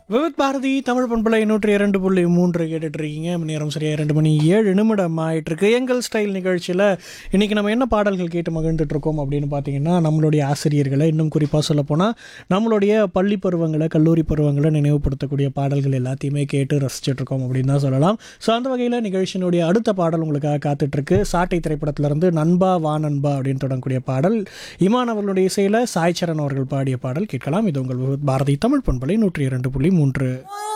விவித் பாரதி தமிழ் பண்பலை நூற்றி இரண்டு புள்ளி மூன்று கேட்டுட்டு இருக்கீங்க நேரம் சரியா இரண்டு மணி ஏழு நிமிடம் ஆயிட்டு இருக்கு எங்கள் ஸ்டைல் நிகழ்ச்சியில் இன்னைக்கு நம்ம என்ன பாடல்கள் கேட்டு மகிழ்ந்துட்டு இருக்கோம் அப்படின்னு பார்த்தீங்கன்னா நம்மளுடைய ஆசிரியர்களை இன்னும் குறிப்பாக சொல்ல போனால் நம்மளுடைய பள்ளி பருவங்களை கல்லூரி பருவங்களை நினைவுபடுத்தக்கூடிய பாடல்கள் எல்லாத்தையுமே கேட்டு ரசிச்சுட்டு இருக்கோம் அப்படின்னு தான் சொல்லலாம் ஸோ அந்த வகையில் நிகழ்ச்சியினுடைய அடுத்த பாடல் உங்களுக்காக காத்துட்டு இருக்கு சாட்டை திரைப்படத்திலிருந்து நண்பா வா நண்பா அப்படின்னு தொடங்கக்கூடிய பாடல் இமான் அவர்களுடைய இசையில் சாய்ச்சரன் அவர்கள் பாடிய பாடல் கேட்கலாம் இது உங்கள் விவித் பாரதி தமிழ் பண்பலை நூற்றி இரண்டு புள்ளி மூன்று